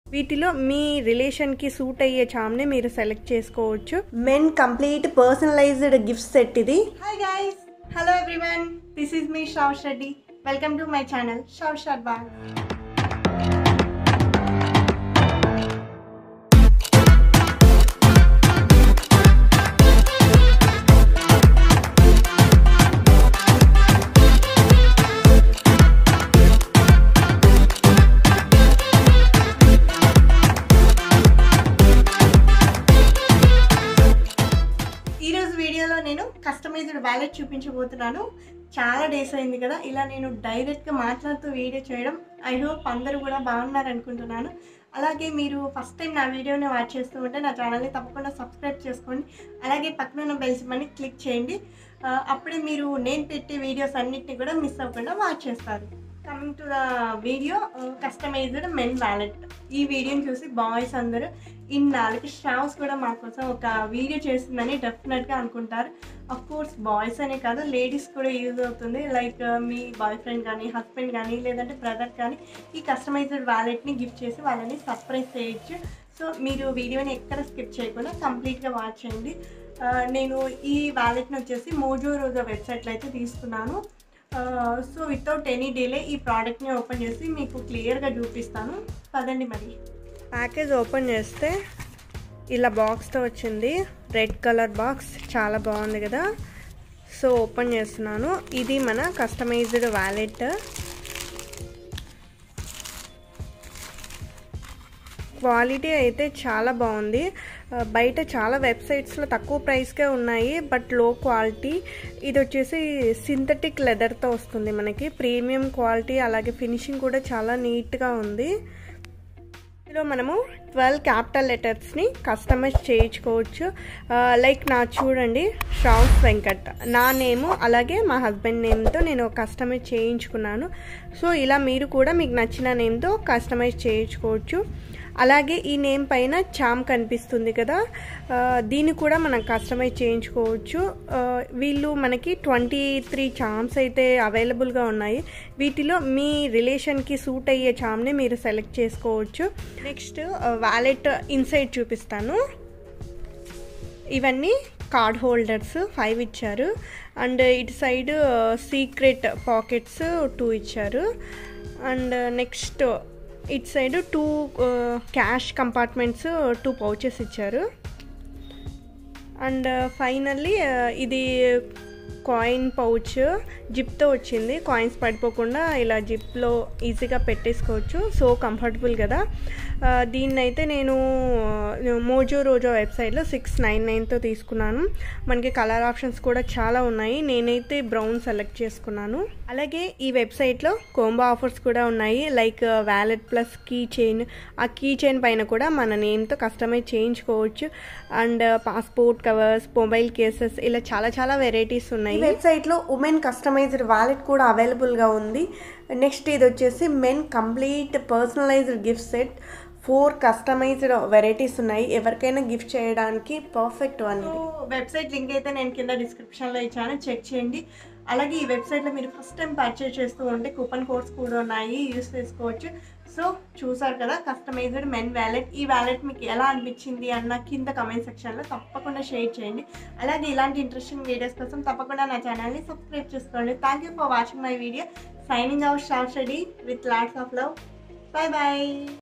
వీటిలో మీ రిలేషన్కి సూట్ అయ్యే చామ్ని మీరు సెలెక్ట్ చేసుకోవచ్చు men complete personalised gift set ఇది hi guys hello everyone this is me Shrav Reddy welcome to my channel Shrav shot bag ఈరోజు వీడియోలో నేను కస్టమైజ్డ్ వ్యాలెట్ చూపించబోతున్నాను చాలా డేస్ అయింది కదా ఇలా నేను డైరెక్ట్గా మాట్లాడుతూ వీడియో చేయడం ఐ హోప్ అందరూ కూడా బాగున్నారు అనుకుంటున్నాను అలాగే మీరు ఫస్ట్ టైం నా వీడియోని వాచ్ చేస్తూ ఉంటే నా ఛానల్ని తప్పకుండా సబ్స్క్రైబ్ చేసుకోండి అలాగే పక్కన ఉన్న బెల్స్ మని క్లిక్ చేయండి ఆ, అప్పుడే మీరు నేను పెట్టే వీడియోస్ అన్నిటిని కూడా మిస్ అవ్వకుండా వాచ్ చేస్తారు coming to the video customised men wallet ఈ వీడియోని చూసి బాయ్స్ అందరూ ఇన్నాళ్ళకి స్టావ్స్ కూడా మా కోసం ఒక వీడియో చేస్తుందని డెఫినెట్గా అనుకుంటారు అఫ్ కోర్స్ బాయ్స్ అనే కాదు లేడీస్ కూడా యూజ్ అవుతుంది లైక్ మీ బాయ్ ఫ్రెండ్ కానీ హస్బెండ్ కానీ లేదంటే బ్రదర్ కానీ ఈ కస్టమైజ్డ్ వ్యాలెట్ని గిఫ్ట్ చేసి వాళ్ళని సర్ప్రైజ్ చేయొచ్చు సో మీరు వీడియోని ఎక్కడ స్కిప్ చేయకుండా కంప్లీట్గా వాచ్ చేయండి ఆ, నేను ఈ వ్యాలెట్ని వచ్చేసి మోజో రోజా వెబ్సైట్లో అయితే తీసుకున్నాను సో వితౌట్ ఎనీ డిలే ఈ ప్రోడక్ట్ని ఓపెన్ చేసి మీకు క్లియర్గా చూపిస్తాను పదండి మరి ప్యాకేజ్ ఓపెన్ చేస్తే ఇలా బాక్స్తో వచ్చింది రెడ్ కలర్ బాక్స్ చాలా బాగుంది కదా సో ఓపెన్ చేస్తున్నాను ఇది మన కస్టమైజ్డ్ వ్యాలెట్ క్వాలిటీ అయితే చాలా బాగుంది ఆ, బయట చాలా వెబ్సైట్స్లో తక్కువ ప్రైస్కే ఉన్నాయి బట్ లో క్వాలిటీ ఇది వచ్చేసి సింథటిక్ లెదర్తో వస్తుంది మనకి ప్రీమియం క్వాలిటీ అలాగే ఫినిషింగ్ కూడా చాలా నీట్గా ఉంది ఇందులో మనము ట్వెల్వ్ క్యాపిటల్ లెటర్స్ని కస్టమైజ్ చేయించుకోవచ్చు ఆ, లైక్ నా చూడండి శ్రావ్స్ వెంకట్ నా నేము అలాగే మా హస్బెండ్ నేమ్తో నేను కస్టమైజ్ చేయించుకున్నాను సో ఇలా మీరు కూడా మీకు నచ్చిన నేమ్తో కస్టమైజ్ చేయించుకోవచ్చు అలాగే ఈ నేమ్ పైన చామ్ కనిపిస్తుంది కదా ఆ, దీన్ని కూడా మనం కస్టమైజ్ చేయించుకోవచ్చు ఆ, వీళ్ళు మనకి ట్వంటీ త్రీ చామ్స్ అయితే అవైలబుల్గా ఉన్నాయి వీటిలో మీ రిలేషన్కి సూట్ అయ్యే చామ్ని మీరు సెలెక్ట్ చేసుకోవచ్చు నెక్స్ట్ వ్యాలెట్ ఇన్సైడ్ చూపిస్తాను ఇవన్నీ కార్డ్ హోల్డర్స్ ఫైవ్ ఇచ్చారు అండ్ ఇటు సైడ్ సీక్రెట్ పాకెట్స్ టూ ఇచ్చారు అండ్ నెక్స్ట్ ఇటు side two cash compartments two pouches ఇచ్చారు అండ్ ఫైనల్లీ ఇది కాయిన్ పౌచ్ జిప్తో వచ్చింది కాయిన్స్ పడిపోకుండా ఇలా జిప్లో ఈజీగా పెట్టేసుకోవచ్చు సో కంఫర్టబుల్ కదా ఆ, దీన్నైతే నేను మోజో రోజో వెబ్సైట్లో సిక్స్ నైన్ నైన్తో తీసుకున్నాను మనకి కలర్ ఆప్షన్స్ కూడా చాలా ఉన్నాయి నేనైతే బ్రౌన్ సెలెక్ట్ చేసుకున్నాను అలాగే ఈ వెబ్సైట్లో కోంబో ఆఫర్స్ కూడా ఉన్నాయి like wallet plus keychain ఆ కీ చైన్ పైన కూడా మన నేమ్తో కస్టమైజ్ చేయించుకోవచ్చు and passport covers mobile cases ఇలా చాలా చాలా వెరైటీస్ ఉన్నాయి వెబ్సైట్లో ఉమెన్ కస్టమైజ్డ్ వాలెట్ కూడా అవైలబుల్గా ఉంది నెక్స్ట్ ఇది వచ్చేసి men complete personalised gift set four customised varieties ఉన్నాయి ఎవరికైనా గిఫ్ట్ చేయడానికి పర్ఫెక్ట్ అని సో వెబ్సైట్ లింక్ అయితే నేను కింద డిస్క్రిప్షన్లో ఇచ్చాను చెక్ చేయండి అలాగే ఈ వెబ్సైట్లో మీరు ఫస్ట్ టైం పర్చేస్ చేస్తూ ఉంటే కూపన్ కోడ్స్ కూడా ఉన్నాయి యూస్ చేసుకోవచ్చు సో చూసారు కదా కస్టమైజ్డ్ మెన్ వ్యాలెట్ ఈ వ్యాలెట్ మీకు ఎలా అనిపించింది అన్న కింద కమెంట్ సెక్షన్లో తప్పకుండా షేర్ చేయండి అలాగే ఇలాంటి ఇంట్రెస్టింగ్ వీడియోస్ కోసం తప్పకుండా నా ఛానల్ని సబ్స్క్రైబ్ చేసుకోండి thank you for watching my video signing out short study with lots of love bye bye